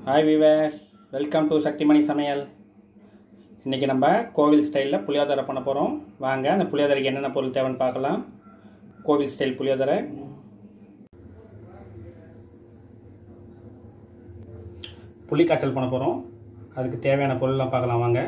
hi viewers welcome to Sakthimani சமையல் இன்றைக்கி நம்ம கோவில் ஸ்டைலில் புளியோதரை பண்ண போகிறோம் வாங்க அந்த புளியோதரைக்கு என்னென்ன பொருள் தேவைன்னு பார்க்கலாம் கோவில் ஸ்டைல் புளியோதரை புளி காய்ச்சல் பண்ண போகிறோம் அதுக்கு தேவையான பொருள்லாம் பார்க்கலாம் வாங்க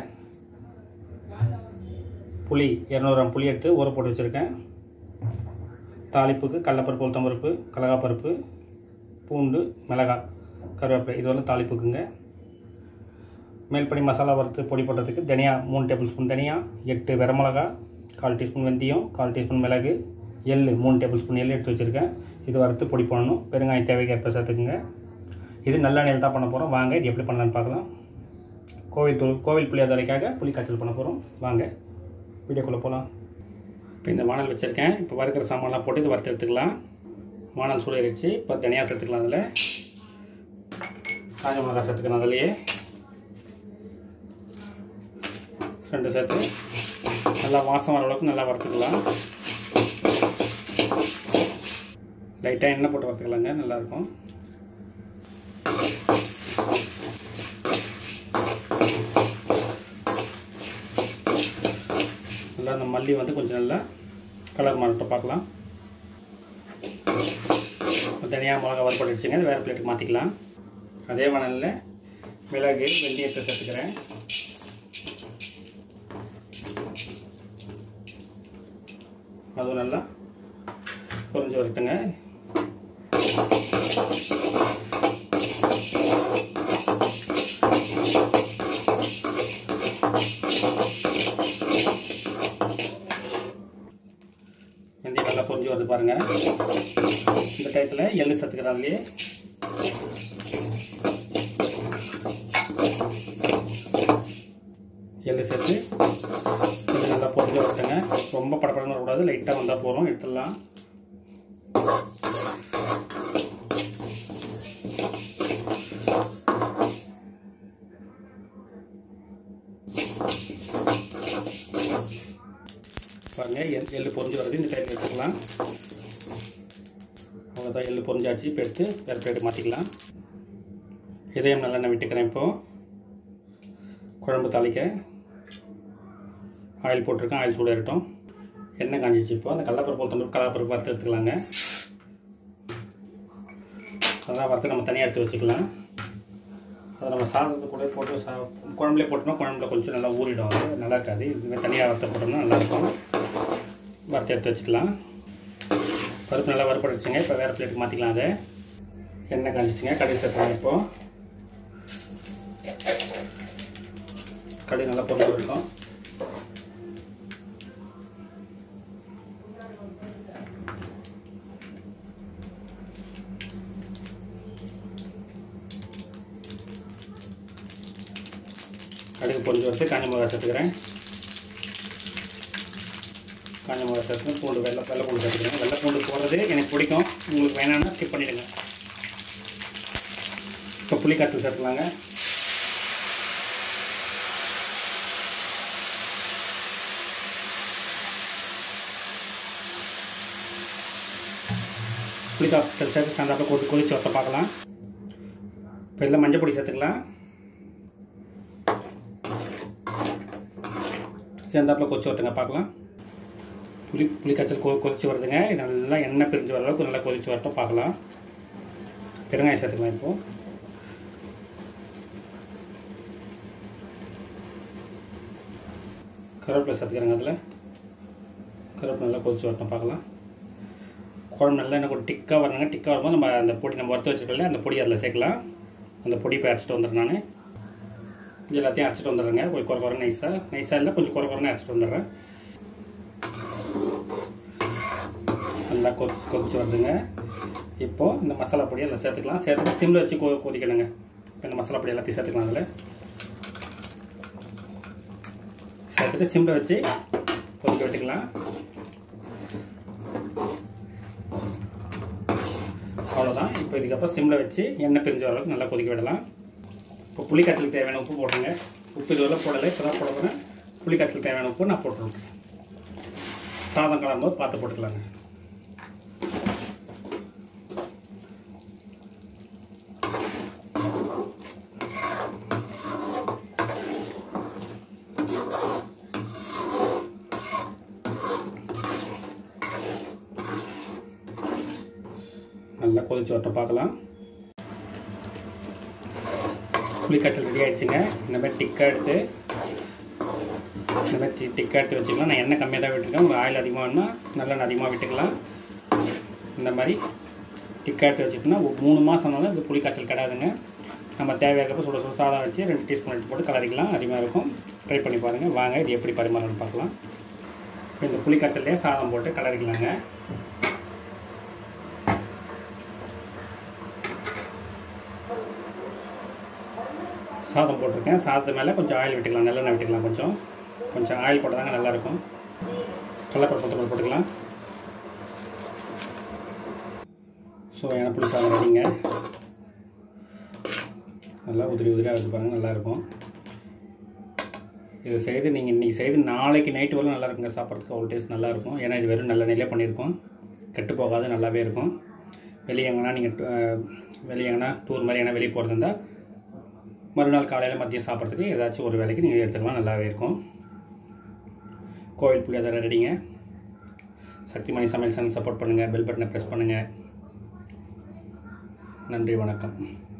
புளி இரநூறு கிராம் புளி எடுத்து ஊற போட்டு வச்சுருக்கேன் தாளிப்புக்கு கடலப்பருப்பு உளுத்தம்பருப்பு கடலக்காப்பருப்பு பூண்டு மிளகாய் கருவேப்பிலை இதெல்லாம் தாளிப்புக்குங்க மேல்படி மசாலா வறுத்து பொடி போடுறதுக்கு தனியா மூணு டேபிள் ஸ்பூன் தனியா எட்டு வரமிளகா கால் டீஸ்பூன் வெந்தயம் கால் டீஸ்பூன் மிளகு எள் மூணு டேபிள் ஸ்பூன் எள் எடுத்து வச்சுருக்கேன் இது வறுத்து பொடி பண்ணணும் பெருங்காயம் தேவைக்கேற்ப சேர்த்துக்குங்க இது நல்லெண்ணெயில் தான் பண்ண போகிறோம் வாங்க இது எப்படி பண்ணலான்னு பார்க்கலாம் கோவில் தூள் கோவில் புளியோதரைக்காக புளி காய்ச்சல் பண்ண போகிறோம் வாங்க வீடியோக்குள்ளே போகலாம் இப்போ இந்த வானல் வச்சுருக்கேன் இப்போ வறுக்கிற சாமான்லாம் போட்டு இது வறுத்து எடுத்துக்கலாம் வானல் சூடாயிருச்சு இப்போ தனியாக சேர்த்துக்கலாம் அதில் காஞ்ச மிளகாய் சேர்த்துக்கலாம் அதிலேயே ரெண்டு சேர்த்து நல்லா வாசம் வர அளவுக்கு நல்லா வறுத்துக்கலாம் லைட்டாக எண்ணெய் போட்டு வறுத்துக்கலாங்க நல்லாயிருக்கும் நல்லா அந்த மல்லி வந்து கொஞ்சம் நல்லா கலர் மாறட்டும் பார்க்கலாம் தனியாக மிளகா வறுப்படிச்சுங்க அது வேறு பிளேட்டுக்கு மாற்றிக்கலாம் அதே மணலில் மிளகு வெந்தயத்தை சேர்த்துக்கிறேன் அதுவும் நல்லா பொரிஞ்சு வரட்டுங்க வெந்தயம் நல்லா பொரிஞ்சு வருது பாருங்க இந்த டயத்தில் எள்ளு சேர்த்துக்கிறேன் அதுலேயே எள்ளு சேர்த்து கொஞ்சம் நல்லா பொரிஞ்சு வரட்டுங்க ரொம்ப படப்படன்னு வரக்கூடாது லைட்டாக வந்தால் போகிறோம் எடுத்துடலாம் பாருங்க எள் எள்ளு பொரிஞ்சு வருது இந்த டைமில் எடுத்துக்கலாம் அவ்வளோதான் எள்ளு பொரிஞ்சாச்சு இப்போ எடுத்து வேறு பிளேட்டு மாற்றிக்கலாம் இதயம் நல்லெண்ணெய் விட்டுக்கிறேன் இப்போது குழம்பு தாளிக்க ஆயில் போட்டிருக்கேன் ஆயில் சூடாகட்டும் எண்ணெய் காஞ்சிச்சு இப்போ அந்த கடலப்பருப்பு உளுத்தம்பருப்பு கடலப்பருப்பு வறுத்து எடுத்துக்கலாங்க அதெல்லாம் வறுத்து நம்ம தனியாக எடுத்து வச்சுக்கலாம் அதை நம்ம சாதத்தை கூட போட்டு சா குழம்புலேயே போட்டோம்னா குழம்புல கொஞ்சம் நல்லா ஊறிடும் அது நல்லா இருக்காது இதுமாதிரி தனியாக வறுத்த போட்டோம்னா நல்லாயிருக்கும் வறுத்து எடுத்து வச்சுக்கலாம் பருப்பு நல்லா வறுப்படைச்சுங்க இப்போ வேறு பிளேட்டுக்கு மாற்றிக்கலாம் அதை எண்ணெய் காஞ்சிச்சுங்க கடைசி சேர்த்துக்கலாம் இப்போது கடுகு நல்லா பொருள் இருக்கும் கடுகு பொரிஞ்சு வச்சு காஞ்ச மிளகா சேர்த்துக்கிறேன் காஞ்ச மிளகா சேர்த்து பூண்டு வெள்ளை வெள்ளை பூண்டு சேர்த்துக்கிறேன் வெள்ளை பூண்டு போடுறது எனக்கு பிடிக்கும் உங்களுக்கு வேணாம்னா ஸ்கிப் பண்ணிவிடுங்க இப்போ புளி காய்ச்சல் சேர்த்துலாங்க புளி காய்ச்சல் சேர்த்து சாந்தாப்பில் கொதி கொதிச்சு வத்த பார்க்கலாம் இப்போ இதில் மஞ்சள் பொடி சேர்த்துக்கலாம் சேர்ந்தாப்பில் கொதிச்சு வரட்டுங்க பார்க்கலாம் புளி புளி காய்ச்சல் கொ கொதிச்சு வருதுங்க நல்லா எண்ணெய் பிரிஞ்சு வர அளவுக்கு நல்லா கொதிச்சு வரட்டும் பார்க்கலாம் பெருங்காயம் சேர்த்துக்கலாம் இப்போது கருவேப்பிலை சேர்த்துக்கிறேங்க அதில் கருவேப்பிலை நல்லா கொதிச்சு வரட்டும் பார்க்கலாம் குழம்பு நல்லா எனக்கு ஒரு டிக்காக வரணுங்க டிக்காக வரும்போது நம்ம அந்த பொடி நம்ம வறுத்து வச்சுருக்கல அந்த பொடி அதில் சேர்க்கலாம் அந்த பொடி இப்போ அரைச்சிட்டு வந்துடுறேன் நான் இது எல்லாத்தையும் அரைச்சிட்டு வந்துடுறேங்க கொஞ்சம் குறை குறை நைஸாக நைஸாக இல்லை கொஞ்சம் குறை குறைன்னு அரைச்சிட்டு வந்துடுறேன் நல்லா கொதி கொதிச்சு வருதுங்க இப்போது இந்த மசாலா பொடி அதில் சேர்த்துக்கலாம் சேர்த்துட்டு சிம்மில் வச்சு கொ கொதிக்கணுங்க இந்த மசாலா பொடி எல்லாத்தையும் சேர்த்துக்கலாம் அதில் சேர்த்துட்டு சிம்மில் வச்சு கொதிக்க விட்டுக்கலாம் அவ்வளோதான் இப்போ இதுக்கப்புறம் சிம்மில் வச்சு எண்ணெய் பிரிஞ்ச அளவுக்கு நல்லா கொதிக்க விடலாம் இப்போ புளிக்காய்ச்சலுக்கு தேவையான உப்பு போட்டுருங்க உப்பு இதுவரை போடலை இப்போ தான் போட போகிறேன் புளிக்காய்ச்சலுக்கு தேவையான உப்பு நான் போட்டுருவேன் சாதம் கலரும்போது பார்த்து போட்டுக்கலாங்க நல்லா கொதிச்சு வரட்டும் பார்க்கலாம் புளிக்காய்ச்சல் ரெடி ஆயிடுச்சுங்க இந்த மாதிரி டிக்கா எடுத்து இந்த மாதிரி டி டிக்கா எடுத்து வச்சுக்கலாம் நான் எண்ணெய் கம்மியாக தான் விட்டுருக்கேன் உங்களுக்கு ஆயில் அதிகமாக வேணும்னா நல்லெண்ணெய் அதிகமாக விட்டுக்கலாம் இந்த மாதிரி டிக்கா எடுத்து வச்சுட்டோம்னா ஒரு மூணு மாதம் வந்து இது புளிக்காய்ச்சல் கிடாதுங்க நம்ம தேவையாகிறப்ப சுட சுட சாதம் வச்சு ரெண்டு டீஸ்பூன் எடுத்து போட்டு கலரிக்கலாம் அதிகமாக இருக்கும் ட்ரை பண்ணி பாருங்கள் வாங்க இது எப்படி பரிமாறணும்னு பார்க்கலாம் இப்போ இந்த புளிக்காய்ச்சல்லையே சாதம் போட்டு கலரிக்கலாங்க சாதம் போட்டிருக்கேன் சாதத்து மேலே கொஞ்சம் ஆயில் விட்டுக்கலாம் நல்லெண்ணெய் விட்டுக்கலாம் கொஞ்சம் கொஞ்சம் ஆயில் போட்டதாங்க நல்லாயிருக்கும் கடலப்பருப்பு போட்டுக்கலாம் ஸோ என புளி சாதம் ரெடிங்க நல்லா உதிரி உதிரியாக வச்சு பாருங்கள் நல்லாயிருக்கும் இதை செய்து நீங்கள் இன்றைக்கி செய்து நாளைக்கு நைட்டு வரலாம் நல்லா இருக்குங்க சாப்பிட்றதுக்கு அவ்வளோ டேஸ்ட் நல்லாயிருக்கும் ஏன்னா இது வெறும் நல்ல நெல்லே பண்ணியிருக்கோம் கெட்டு போகாது நல்லாவே இருக்கும் வெளியே எங்கன்னா நீங்கள் வெளியே எங்கன்னா டூர் மாதிரி எங்கன்னா வெளியே போகிறது இருந்தால் மறுநாள் காலையில் மதியம் சாப்பிட்றதுக்கு ஏதாச்சும் ஒரு வேலைக்கு நீங்கள் எடுத்துக்கலாம் நல்லாவே இருக்கும் கோவில் புளியோதரை ரெடிங்க சக்திமணி சமையல் சேனல் சப்போர்ட் பண்ணுங்கள் பெல் பட்டனை ப்ரெஸ் பண்ணுங்கள் நன்றி வணக்கம்